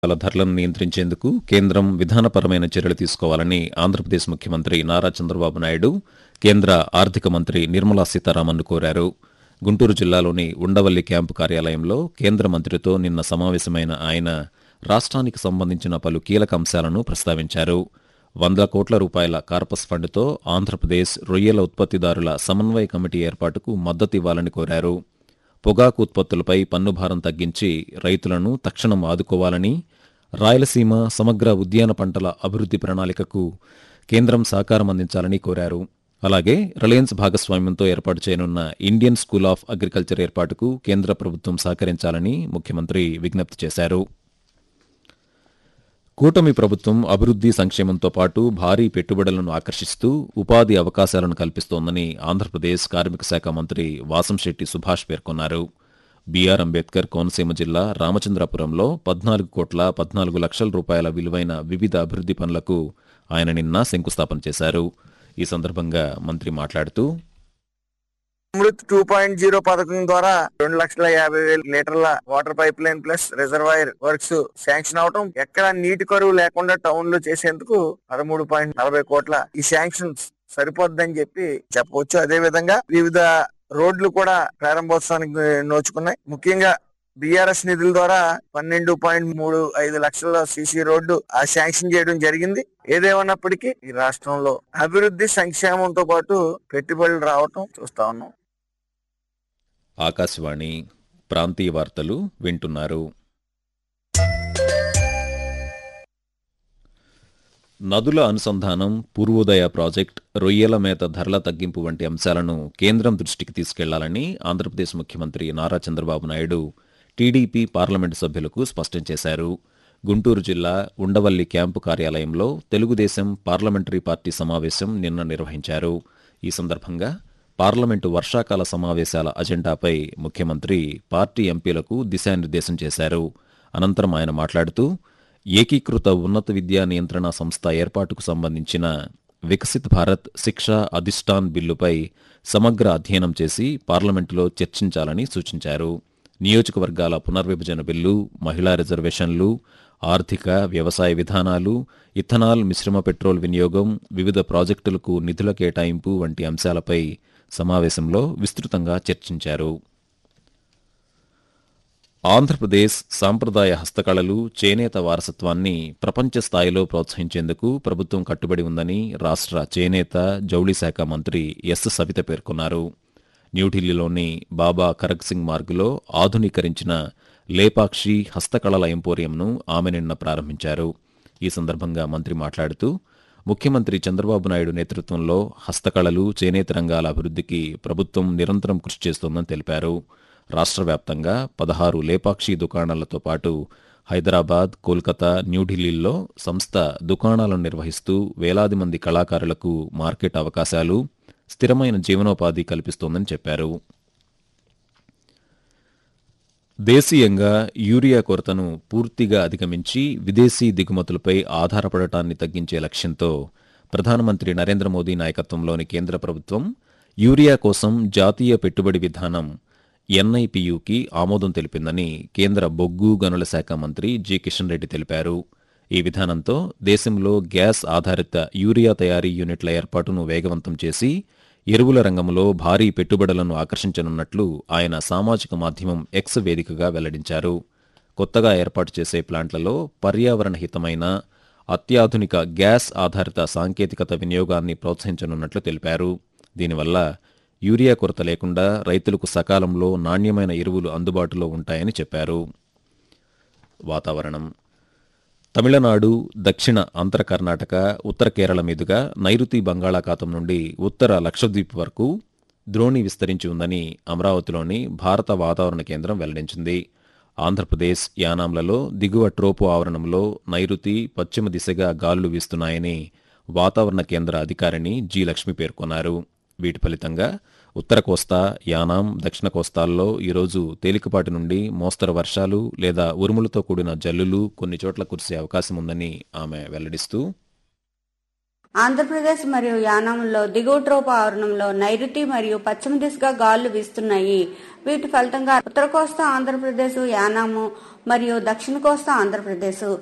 ల ధరలను నియంత్రించేందుకు కేంద్రం విధానపరమైన చర్యలు తీసుకోవాలని ఆంధ్రప్రదేశ్ ముఖ్యమంత్రి నారా చంద్రబాబు నాయుడు కేంద్ర ఆర్థిక మంత్రి నిర్మలా సీతారామన్ను కోరారు గుంటూరు జిల్లాలోని ఉండవల్లి క్యాంపు కార్యాలయంలో కేంద్ర మంత్రితో నిన్న సమావేశమైన ఆయన రాష్ట్రానికి సంబంధించిన పలు కీలక అంశాలను ప్రస్తావించారు వంద కోట్ల రూపాయల కార్పస్ ఫండ్తో ఆంధ్రప్రదేశ్ రొయ్యల ఉత్పత్తిదారుల సమన్వయ కమిటీ ఏర్పాటుకు మద్దతివ్వాలని కోరారు పొగాకు ఉత్పత్తులపై పన్ను భారం తగ్గించి రైతులను తక్షణం ఆదుకోవాలని రాయలసీమ సమగ్ర ఉద్యాన పంటల అభివృద్ధి ప్రణాళికకు కేంద్రం సహకారం అందించాలని కోరారు అలాగే రిలయన్స్ భాగస్వామ్యంతో ఏర్పాటు చేయనున్న ఇండియన్ స్కూల్ ఆఫ్ అగ్రికల్చర్ ఏర్పాటుకు కేంద్ర ప్రభుత్వం సహకరించాలని ముఖ్యమంత్రి విజ్ఞప్తి చేశారు కూటమి ప్రభుత్వం అభివృద్ధి సంక్షేమంతో పాటు భారీ పెట్టుబడులను ఆకర్షిస్తూ ఉపాధి అవకాశాలను కల్పిస్తోందని ఆంధ్రప్రదేశ్ కార్మిక శాఖ మంత్రి వాసంశెట్టి సుభాష్ పేర్కొన్నారు బీఆర్ అంబేద్కర్ కోనసీమ జిల్లా రామచంద్రపురంలో పద్నాలుగు కోట్ల పద్నాలుగు లక్షల రూపాయల విలువైన వివిధ అభివృద్ధి పనులకు ఆయన నిన్న శంకుస్థాపన చేశారు ఈ సందర్భంగా మంత్రి మాట్లాడుతూ అమృత్ టూ పాయింట్ జీరో పథకం ద్వారా రెండు లక్షల యాభై వేల లీటర్ల water pipeline plus reservoir works sanction అవటం ఎక్కడ నీటి కరువు లేకుండా టౌన్ లో చేసేందుకు పదమూడు పాయింట్ నలభై కోట్ల ఈ శాంక్షన్స్ సరిపోద్దని చెప్పి చెప్పవచ్చు అదే విధంగా వివిధ రోడ్లు కూడా ప్రారంభోత్సవానికి నోచుకున్నాయి ముఖ్యంగా బీఆర్ఎస్ నిధుల ద్వారా పన్నెండు పాయింట్ మూడు ఐదు లక్షల సీసీ రోడ్డు ఆ శాంక్షన్ చేయడం జరిగింది ఏదేమన్నప్పటికీ ఈ రాష్ట్రంలో అభివృద్ధి సంక్షేమంతో పాటు పెట్టుబడులు రావటం చూస్తా ఉన్నాం ఆకాశవాణి ప్రాంతీయ వార్తలు వింటున్నారు నదుల అనుసంధానం పూర్వోదయ ప్రాజెక్ట్ రొయ్యల మేత ధరల తగ్గింపు వంటి అంశాలను కేంద్రం దృష్టికి తీసుకెళ్లాలని ఆంధ్రప్రదేశ్ ముఖ్యమంత్రి నారా చంద్రబాబు నాయుడు టీడీపీ పార్లమెంటు సభ్యులకు స్పష్టం చేశారు గుంటూరు జిల్లా ఉండవల్లి క్యాంపు కార్యాలయంలో తెలుగుదేశం పార్లమెంటరీ పార్టీ సమావేశం నిన్న నిర్వహించారు ఈ సందర్భంగా పార్లమెంటు వర్షాకాల సమావేశాల అజెండాపై ముఖ్యమంత్రి పార్టీ ఎంపీలకు దిశానిర్దేశం చేశారు అనంతరం ఆయన మాట్లాడుతూ ఏకీకృత ఉన్నత విద్యా నియంత్రణ సంస్థ ఏర్పాటుకు సంబంధించిన వికసిత్ భారత్ శిక్షా అధిష్టాన్ బిల్లుపై సమగ్ర అధ్యయనం చేసి పార్లమెంటులో చర్చించాలని సూచించారు నియోజకవర్గాల పునర్విభజన బిల్లు మహిళా రిజర్వేషన్లు ఆర్థిక వ్యవసాయ విధానాలు ఇథనాల్ మిశ్రమ పెట్రోల్ వినియోగం వివిధ ప్రాజెక్టులకు నిధుల కేటాయింపు వంటి అంశాలపై సమావేశంలో విస్తృతంగా చర్చించారు ఆంధ్రప్రదేశ్ సాంప్రదాయ హస్తకళలు చేనేత వారసత్వాన్ని ప్రపంచ స్థాయిలో ప్రోత్సహించేందుకు ప్రభుత్వం కట్టుబడి ఉందని రాష్ట్ర చేనేత జౌళి శాఖ మంత్రి ఎస్ సవిత పేర్కొన్నారు న్యూఢిల్లీలోని బాబా కరగ్ సింగ్ మార్గులో ఆధునీకరించిన లేపాక్షి హస్తకళల ఎంపోరియంను ఆమె నిన్న ప్రారంభించారు ఈ సందర్భంగా మంత్రి మాట్లాడుతూ ముఖ్యమంత్రి చంద్రబాబు నాయుడు నేతృత్వంలో హస్తకళలు చేనేత రంగాల అభివృద్ధికి ప్రభుత్వం నిరంతరం కృషి చేస్తోందని తెలిపారు రాష్ట్ర వ్యాప్తంగా పదహారు లేపాక్షి దుకాణాలతో పాటు హైదరాబాద్ కోల్కతా న్యూఢిల్లీల్లో సంస్థ దుకాణాలను నిర్వహిస్తూ వేలాది మంది కళాకారులకు మార్కెట్ అవకాశాలు స్థిరమైన జీవనోపాధి కల్పిస్తోందని చెప్పారు దేశీయంగా యూరియా కొరతను పూర్తిగా అధిగమించి విదేశీ దిగుమతులపై ఆధారపడటాన్ని తగ్గించే లక్ష్యంతో ప్రధానమంత్రి నరేంద్ర మోదీ నాయకత్వంలోని కేంద్ర ప్రభుత్వం యూరియా కోసం జాతీయ పెట్టుబడి విధానం ఎన్ఐపియుకి ఆమోదం తెలిపిందని కేంద్ర బొగ్గు గనుల శాఖ మంత్రి జి కిషన్ రెడ్డి తెలిపారు ఈ విధానంతో దేశంలో గ్యాస్ ఆధారిత యూరియా తయారీ యూనిట్ల ఏర్పాటును వేగవంతం చేసి ఎరువుల రంగంలో భారీ పెట్టుబడులను ఆకర్షించనున్నట్లు ఆయన సామాజిక మాధ్యమం ఎక్స్ వేదికగా వెల్లడించారు కొత్తగా ఏర్పాటు చేసే ప్లాంట్లలో పర్యావరణ హితమైన అత్యాధునిక గ్యాస్ ఆధారిత సాంకేతికత వినియోగాన్ని ప్రోత్సహించనున్నట్లు తెలిపారు దీనివల్ల యూరియా కొరత లేకుండా రైతులకు సకాలంలో నాణ్యమైన ఎరువులు అందుబాటులో ఉంటాయని చెప్పారు వాతావరణం తమిళనాడు దక్షిణ అంతర కర్ణాటక ఉత్తర కేరళ మీదుగా నైరుతి బంగాళాఖాతం నుండి ఉత్తర లక్షద్వీప్ వరకు ద్రోణి విస్తరించి ఉందని అమరావతిలోని భారత వాతావరణ కేంద్రం వెల్లడించింది ఆంధ్రప్రదేశ్ యానాంలలో దిగువ ట్రోపు ఆవరణంలో నైరుతి పశ్చిమ దిశగా గాలులు వీస్తున్నాయని వాతావరణ కేంద్ర అధికారిని జి లక్ష్మి పేర్కొన్నారు వీటి ఫలితంగా ఉత్తర కోస్తా యానాం దక్షిణ కోస్తాల్లో ఈరోజు తేలికపాటి నుండి మోస్తరు వర్షాలు లేదా ఉరుములతో కూడిన జల్లులు కొన్ని చోట్ల కురిసే అవకాశం ఉందని ఆమె వెల్లడిస్తూ ఆంధ్రప్రదేశ్ మరియు యానాంలో దిగువ ట్రోపా ఆవరణంలో నైరుతి మరియు పశ్చిమ దిశగా గాలులు వీస్తున్నాయి వీటి ఫలితంగా ఉత్తర కోస్తా ఆంధ్రప్రదేశ్ యానాము మరియు దక్షిణ కోస్తా ఆంధ్రప్రదేశ్